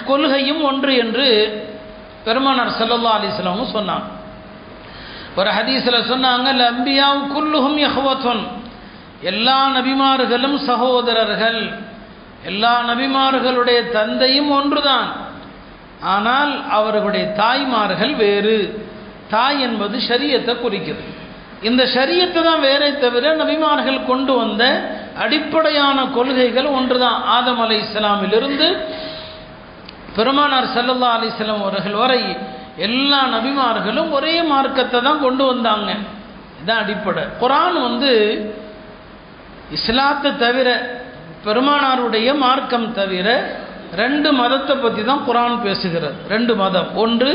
கொள்கையும் ஒன்று என்று பெருமானார் ஸல்லல்லாஹு அலைஹி வஸல்லம் சொன்னாங்க ஒரு ஹதீஸில் சொன்னாங்க லம்பியாவு குல்லுஹும் யஹ்வத்துன் எல்லா நபிமார்களும் சகோதரர்கள் எல்லா நபிமார்களுடைய தந்தையும் ஒன்றுதான் ஆனால் அவர்களுடைய தாய்மார்கள் வேறு தாய் என்பது ஷரியத்தை குறிக்குது இந்த ஷரியத்தை தான் வேறே தவிர நபிமார்கள் கொண்டு வந்த அடிப்படையான கொள்கைகள் ஒன்றுதான் ஆதம் அலை இஸ்லாமிலிருந்து பெருமானார் சல்லல்லா அலிஸ்லாம் அவர்கள் வரை எல்லா நபிமார்களும் ஒரே மார்க்கத்தை தான் கொண்டு வந்தாங்க இதுதான் அடிப்படை குரான் வந்து இஸ்லாத்தை தவிர பெருமானாருடைய மார்க்கம் தவிர ரெண்டு மதத்தை பற்றி தான் குரான் பேசுகிறது ரெண்டு மதம் ஒன்று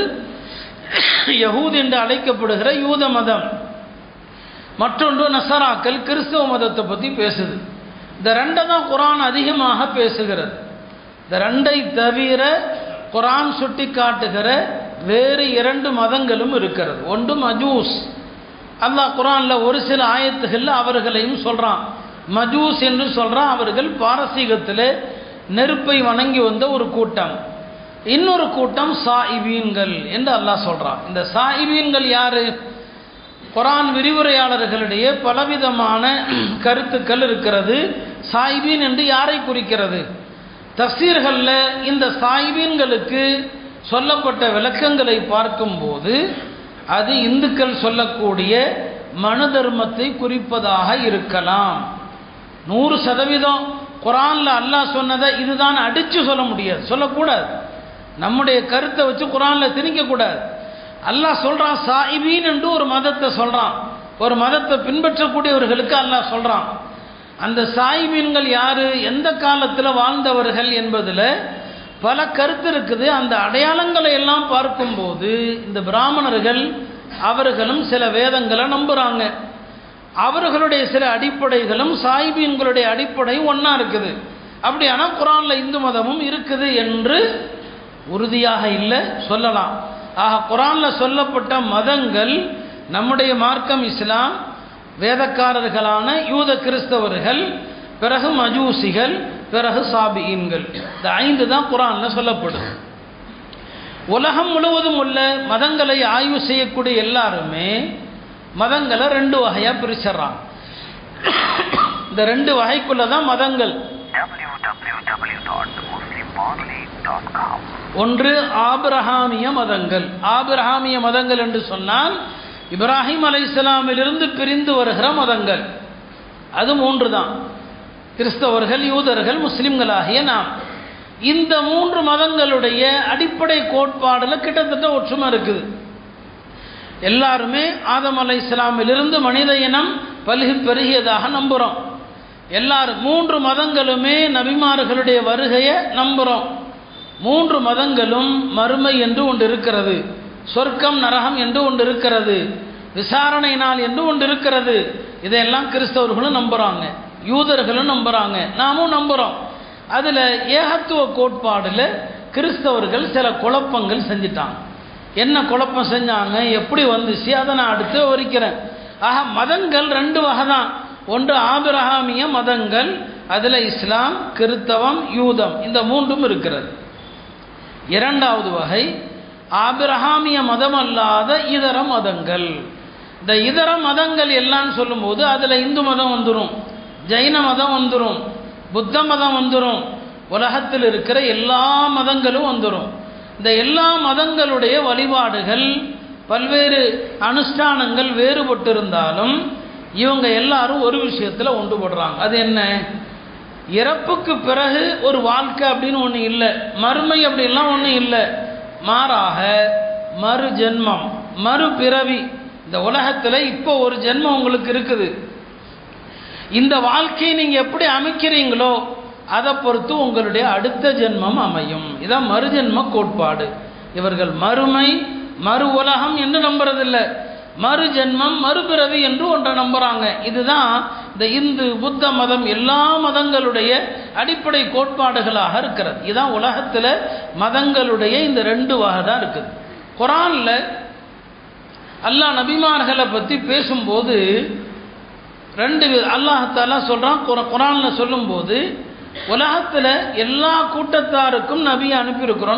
யகூத் என்று அழைக்கப்படுகிற யூத மதம் மற்றொன்று நசராக்கள் கிறிஸ்தவ மதத்தை பற்றி பேசுது இந்த ரெண்டை தான் குரான் அதிகமாக பேசுகிறது இந்த ரெண்டை தவிர குரான் சுட்டி காட்டுகிற வேறு இரண்டு மதங்களும் இருக்கிறது ஒன்று மஜூஸ் அல்லாஹ் குரானில் ஒரு சில ஆயத்துகளில் அவர்களையும் சொல்கிறான் மஜூஸ் என்று சொல்கிறான் அவர்கள் பாரசீகத்தில் நெருப்பை வணங்கி வந்த ஒரு கூட்டம் இன்னொரு கூட்டம் சாயிபீன்கள் என்று அல்லாஹ் சொல்கிறான் இந்த சாயிபீன்கள் யாரு குரான் விரிவுரையாளர்களிடையே பலவிதமான கருத்துக்கள் இருக்கிறது சாயிபீன் என்று யாரை குறிக்கிறது தஃசீர்களில் இந்த சாயிபீன்களுக்கு சொல்லப்பட்ட விளக்கங்களை பார்க்கும்போது அது இந்துக்கள் சொல்லக்கூடிய மனு தர்மத்தை குறிப்பதாக இருக்கலாம் நூறு சதவீதம் குரானில் அல்லாஹ் சொன்னதை இதுதான் அடித்து சொல்ல முடியாது சொல்லக்கூடாது நம்முடைய கருத்தை வச்சு குரானில் திணிக்கக்கூடாது அல்லாஹ் சொல்கிறான் சாயிபீன் என்று ஒரு மதத்தை சொல்கிறான் ஒரு மதத்தை பின்பற்றக்கூடியவர்களுக்கு அல்லாஹ் சொல்கிறான் அந்த சாயிபீன்கள் யார் எந்த காலத்தில் வாழ்ந்தவர்கள் என்பதில் பல கருத்து இருக்குது அந்த அடையாளங்களை எல்லாம் பார்க்கும்போது இந்த பிராமணர்கள் அவர்களும் சில வேதங்களை நம்புகிறாங்க அவர்களுடைய சில அடிப்படைகளும் சாயிபீன்களுடைய அடிப்படையும் ஒன்றா இருக்குது அப்படியானா குரானில் இந்து மதமும் இருக்குது என்று உறுதியாக இல்லை சொல்லலாம் ஆக குரானில் சொல்லப்பட்ட மதங்கள் நம்முடைய மார்க்கம் இஸ்லாம் வேதக்காரர்களான யூத கிறிஸ்தவர்கள் பிறகு மஜூசிகள் பிறகு சாபியன்கள் இந்த ஐந்து தான் குரானில் சொல்லப்படும் உலகம் முழுவதும் உள்ள மதங்களை ஆய்வு செய்யக்கூடிய எல்லாருமே மதங்களை ரெண்டு வகையாக பிரிச்சிட்றாங்க இந்த ரெண்டு வகைக்குள்ள தான் மதங்கள் www.muslimmonthly.com ஒன்று ஆபிரஹாமிய மதங்கள் ஆபிரஹாமிய மதங்கள் என்று சொன்னால் இப்ராஹிம் அலைஹிஸ்ஸலாமிலிருந்து பிரிந்து வருகிற மதங்கள் அது மூன்று தான் கிறிஸ்தவர்கள் யூதர்கள் முஸ்லிம்களாகிய நாம் இந்த மூன்று மதங்களுடைய அடிப்படை கோட்பாடில் கிட்டத்தட்ட ஒற்றுமை இருக்குது எல்லாருமே ஆதம் அலை இஸ்லாமிலிருந்து மனித இனம் பல்கி பெருகியதாக நம்புகிறோம் எல்லாரும் மூன்று மதங்களுமே நபிமார்களுடைய வருகையை நம்புகிறோம் மூன்று மதங்களும் மறுமை என்று ஒன்று இருக்கிறது சொர்க்கம் நரகம் என்று ஒன்று இருக்கிறது விசாரணை நாள் என்று ஒன்று இருக்கிறது இதையெல்லாம் கிறிஸ்தவர்களும் நம்புகிறாங்க யூதர்களும் நம்புகிறாங்க நாமும் நம்புகிறோம் அதில் ஏகத்துவ கோட்பாடில் கிறிஸ்தவர்கள் சில குழப்பங்கள் செஞ்சிட்டாங்க என்ன குழப்பம் செஞ்சாங்க எப்படி வந்துச்சு அதை நான் அடுத்து விவரிக்கிறேன் ஆக மதங்கள் ரெண்டு வகை தான் ஒன்று ஆபிரகாமிய மதங்கள் அதில் இஸ்லாம் கிறித்தவம் யூதம் இந்த மூன்றும் இருக்கிறது இரண்டாவது வகை ஆபிரகாமிய மதம் அல்லாத இதர மதங்கள் இந்த இதர மதங்கள் எல்லாம் சொல்லும்போது அதில் இந்து மதம் வந்துடும் ஜைன மதம் வந்துடும் புத்த மதம் வந்துடும் உலகத்தில் இருக்கிற எல்லா மதங்களும் வந்துடும் இந்த எல்லா மதங்களுடைய வழிபாடுகள் பல்வேறு அனுஷ்டானங்கள் வேறுபட்டிருந்தாலும் இவங்க எல்லாரும் ஒரு விஷயத்தில் ஒன்றுபடுறாங்க அது என்ன இறப்புக்கு பிறகு ஒரு வாழ்க்கை அப்படின்னு ஒன்று இல்லை மறுமை அப்படின்லாம் ஒன்றும் இல்லை மாறாக மறு ஜென்மம் மறுபிறவி இந்த உலகத்தில் இப்போ ஒரு ஜென்மம் உங்களுக்கு இருக்குது இந்த வாழ்க்கையை நீங்கள் எப்படி அமைக்கிறீங்களோ அதை பொறுத்து உங்களுடைய அடுத்த ஜென்மம் அமையும் இதான் மறுஜென்ம கோட்பாடு இவர்கள் மறுமை மறு உலகம் என்று நம்புறதில்லை மறு ஜென்மம் மறுபிறவி என்று ஒன்றை நம்புகிறாங்க இதுதான் இந்த இந்து புத்த மதம் எல்லா மதங்களுடைய அடிப்படை கோட்பாடுகளாக இருக்கிறது இதுதான் உலகத்தில் மதங்களுடைய இந்த ரெண்டு வகை தான் இருக்குது குரானில் அல்லாஹ் நபிமார்களை பற்றி பேசும்போது ரெண்டு அல்லாஹாலா சொல்கிறான் குரானில் சொல்லும்போது உலகத்தில் எல்லா கூட்டத்தாருக்கும் நபியை அனுப்பியிருக்கிறோம்